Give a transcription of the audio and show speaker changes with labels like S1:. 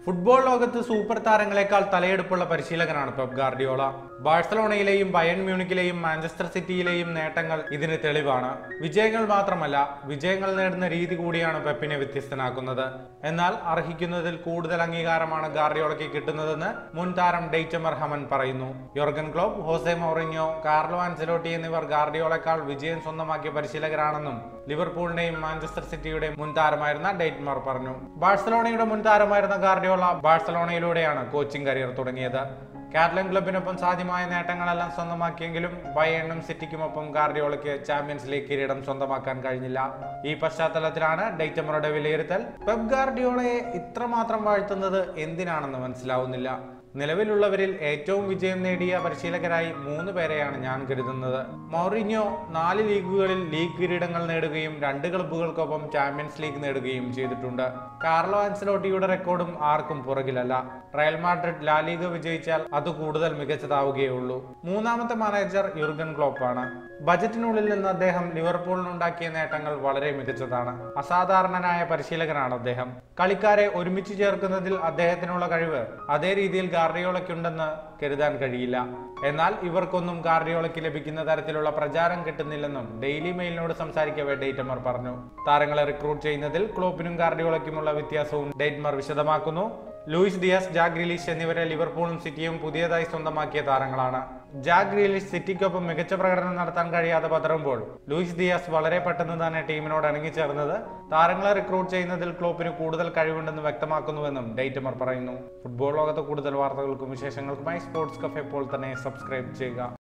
S1: football ലോകത്ത് super താരങ്ങളെക്കാൾ തലയെടുപ്പുള്ള പരിശീലകനാണ് പെപ് ഗാർഡിയോള ബാഴ്സലോണയിലെയും ബയൺ മ്യൂണിക്കിലെയും മാഞ്ചസ്റ്റർ സിറ്റിയിലെയും നേട്ടങ്ങൾ ഇതിന് തെളിവാണ് വിജയങ്ങൾ മാത്രമല്ല വിജയങ്ങൾ നേടുന്ന രീതി കൂടിയാണ് പെപ്പിനെ വ്യത്യസ്തനാക്കുന്നത് എന്നാൽ അർഹിക്കുന്നതിൽ കൂടുതൽ അംഗീകാരമാണ് ഗാർഡിയോളയ്ക്ക് കിട്ടുന്നതെന്ന് മുൻ താരം ഡെയ്റ്റമർ ഹമൻ പറയുന്നു Jurgen Klopp Jose Mourinho Carlo Ancelotti എന്നിവർ ഗാർഡിയോളെക്കാൾ വിജയം സ്വന്തമാക്കിയ പരിശീലകരാണെന്നും ലിവർപൂളിന്റെയും മാഞ്ചസ്റ്റർ സിറ്റിയുടെയും മുൻ താരമായിരുന്ന ഡെയ്റ്റ്മർ പറഞ്ഞു ബാഴ്സലോണയുടെ മുൻ താരമായിരുന്ന ഗാർഡിയോള ബാഴ്സലോണയിലൂടെയാണ് കോച്ചിംഗ് കരിയർ തുടങ്ങിയത് കാറ്റലൻ ക്ലബിനൊപ്പം സാധ്യമായ നേട്ടങ്ങളെല്ലാം സ്വന്തമാക്കിയെങ്കിലും ബയേണും സിറ്റിക്കുമൊപ്പം ഗാർഡിയോളയ്ക്ക് ചാമ്പ്യൻസ് ലീഗ് കിരീടം സ്വന്തമാക്കാൻ കഴിഞ്ഞില്ല ഈ പശ്ചാത്തലത്തിലാണ് ഡെയ്റ്റമറുടെ വിലയിരുത്തൽ പെപ് ഗാർഡിയോളയെ ഇത്രമാത്രം വാഴ്ത്തുന്നത് എന്തിനാണെന്ന് മനസ്സിലാവുന്നില്ല നിലവിലുള്ളവരിൽ ഏറ്റവും വിജയം നേടിയ പരിശീലകരായി മൂന്ന് പേരെയാണ് ഞാൻ കരുതുന്നത് മൗറിഞ്ഞോ നാല് ലീഗുകളിൽ ലീഗ് കിരീടങ്ങൾ നേടുകയും രണ്ട് ക്ലബ്ബുകൾക്കൊപ്പം ചാമ്പ്യൻസ് ലീഗ് നേടുകയും ചെയ്തിട്ടുണ്ട് കാർലോ ആൻസലോട്ടിയുടെ റെക്കോർഡും ആർക്കും പുറകിലല്ല റയൽ മാഡ്രിഡ് ലാ ലീഗ് വിജയിച്ചാൽ അത് കൂടുതൽ മികച്ചതാവുകയുള്ളൂ മൂന്നാമത്തെ മാനേജർ യുർഗൻ ക്ലോപ്പാണ് ബജറ്റിനുള്ളിൽ നിന്ന് അദ്ദേഹം ലിവർപൂളിനുണ്ടാക്കിയ നേട്ടങ്ങൾ വളരെ മികച്ചതാണ് അസാധാരണനായ പരിശീലകനാണ് അദ്ദേഹം കളിക്കാരെ ഒരുമിച്ച് ചേർക്കുന്നതിൽ അദ്ദേഹത്തിനുള്ള കഴിവ് അതേ രീതിയിൽ ഗാർഡിയോളയ്ക്കുണ്ടെന്ന് കരുതാൻ കഴിയില്ല എന്നാൽ ഇവർക്കൊന്നും ഗാർഡിയോളയ്ക്ക് ലഭിക്കുന്ന തരത്തിലുള്ള പ്രചാരം കിട്ടുന്നില്ലെന്നും ഡെയിലി മെയിലിനോട് സംസാരിക്കവേ ഡേറ്റമർ പറഞ്ഞു താരങ്ങളെ റിക്രൂട്ട് ചെയ്യുന്നതിൽ ക്ലോപ്പിനും ഗാർഡിയോളയ്ക്കുമുള്ള വ്യത്യാസവും ഡേറ്റ്മർ വിശദമാക്കുന്നു ലൂയിസ് ഡിയാസ് ജാഗ് ഗ്രീലിഷ് എന്നിവരെ ലിവർപൂളും സിറ്റിയും പുതിയതായി സ്വന്തമാക്കിയ താരങ്ങളാണ് ജാഗ് ഗ്രീലിഷ് സിറ്റിക്കൊപ്പം മികച്ച പ്രകടനം നടത്താൻ കഴിയാതെ പതറുമ്പോൾ ലൂയിസ് ദിയാസ് വളരെ പെട്ടെന്ന് തന്നെ ടീമിനോട് ഇണങ്ങിച്ചേർന്നത് താരങ്ങളെ റിക്രൂട്ട് ചെയ്യുന്നതിൽ ക്ലോപ്പിന് കൂടുതൽ കഴിവുണ്ടെന്ന് വ്യക്തമാക്കുന്നുവെന്നും ഡേറ്റമർ പറയുന്നു ഫുട്ബോൾ ലോകത്ത് കൂടുതൽ വാർത്തകൾക്കും വിശേഷങ്ങൾക്കുമായി സ്പോർട്സ് കഫേ ഇപ്പോൾ തന്നെ സബ്സ്ക്രൈബ് ചെയ്യുക